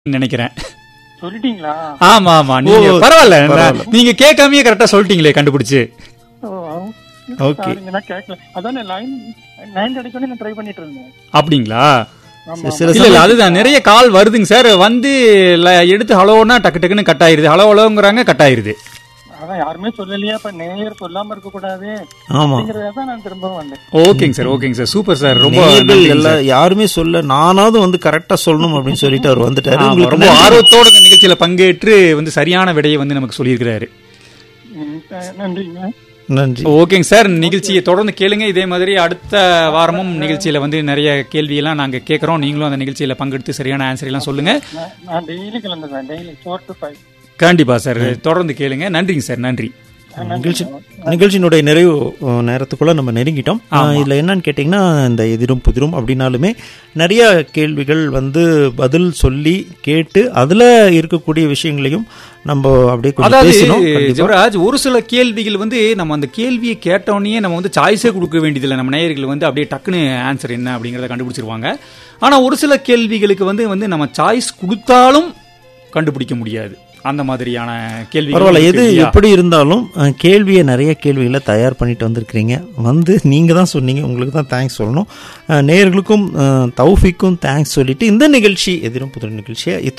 நினைக்கிறேன் சொல்லிட்டீங்களா ஆமா ஆமா நீங்க ஓ, பரவாயில்ல பரவாயில்ல. நீங்க கேட்காமயே கரெக்டா சொல்லிட்டீங்களே கண்டுபிடிச்சு ஓ, Okay. சாரிங்க, நான் கேட்கல அதான் லைன் லைன் கிடைக்கணும் நான் ட்ரை பண்ணிட்டு இருந்தேன் அப்படிங்களா ஆமா சில இல்ல இல்ல சமயம் அதுதான் நிறைய கால் வருதுங்க சார் வந்து ல- எடுத்து ஹலோன்னா டக்கு டக்குன்னு கட் ஆயிருது ஹலோ ஹலோங்கிறாங்க கட் ஆயிருது அதான் யாருமே சொல்லலையா இப்ப நேயர் சொல்லாம இருக்க கூடாது ஆமா அப்படிங்கறதான் நான் திரும்ப வந்தேன் ஓகேங்க சார் ஓகேங்க சார் சூப்பர் சார் ரொம்ப நேயர்கள் நன்றிங்க எல்லா சார். யாருமே சொல்ல நானாவது வந்து கரெக்டா சொல்லணும் அப்படின்னு சொல்லிட்டு அவர் வந்துட்டாரு ஆமா, உங்களுக்கு ரொம்ப நன்றி. ஆர்வத்தோட இந்த நிகழ்ச்சியில பங்கேற்று வந்து சரியான விடையை வந்து நமக்கு சொல்லியிருக்கிறாரு ம், அஹ், நன்றிங்க நன்றி ஓகேங்க சார் நிகழ்ச்சியை தொடர்ந்து கேளுங்க இதே மாதிரி அடுத்த வாரமும் நிகழ்ச்சியில வந்து நிறைய கேள்வியெல்லாம் நாங்க கேட்கறோம் நீங்களும் அந்த நிகழ்ச்சியில பங்கெடுத்து சரியான ஆன்சர் எல்லாம் சொல்லுங்க நான்- நான் டெய்லி கிளம்புவேன் டெய்லி ஃபோர் டு ஃபைவ் கண்டிப்பா சார் தொடர்ந்து கேளுங்க நன்றிங்க சார் நன்றி நிகழ்ச்சி நிகழ்ச்சியினுடைய நிறைவு அஹ், நேரத்துக்குள்ள நம்ம நெருங்கிட்டோம் அஹ், இதுல என்னன்னு கேட்டிங்கன்னா இந்த எதிரும் புதிரும் அப்படின்னாலுமே நிறைய கேள்விகள் வந்து பதில் சொல்லி கேட்டு அதுல இருக்கக்கூடிய விஷயங்களையும் நம்ம அப்படியே கொஞ்சம் அதாவது பேசணும் கண்டிப்பா. ஜெவராஜ் ஒரு சில கேள்விகள் வந்து நம்ம அந்த கேள்வியை கேட்டோடனே நம்ம வந்து சாய்ஸே கொடுக்க வேண்டியதில்லை நம்ம நேயர்கள் வந்து அப்படியே டக்குன்னு ஆன்சர் என்ன அப்படிங்கறத கண்டுபிடிச்சிருவாங்க ஆனா ஒரு சில கேள்விகளுக்கு வந்து வந்து நம்ம சாய்ஸ் கொடுத்தாலும் கண்டுபிடிக்க முடியாது அந்த மாதிரியான கேள்வி பரவாயில்ல எது எப்படி இருந்தாலும் அஹ், கேள்வியை நிறைய கேள்விகளை தயார் பண்ணிட்டு வந்திருக்கிறீங்க வந்து நீங்க தான் சொன்னீங்க உங்களுக்கு தான் தேங்க்ஸ் சொல்லணும் அஹ், நேயர்களுக்கும் அஹ், தௌஃபிக்கும் தேங்க்ஸ் சொல்லிட்டு இந்த நிகழ்ச்சி எதிரும் புதிர் நிகழ்ச்சியை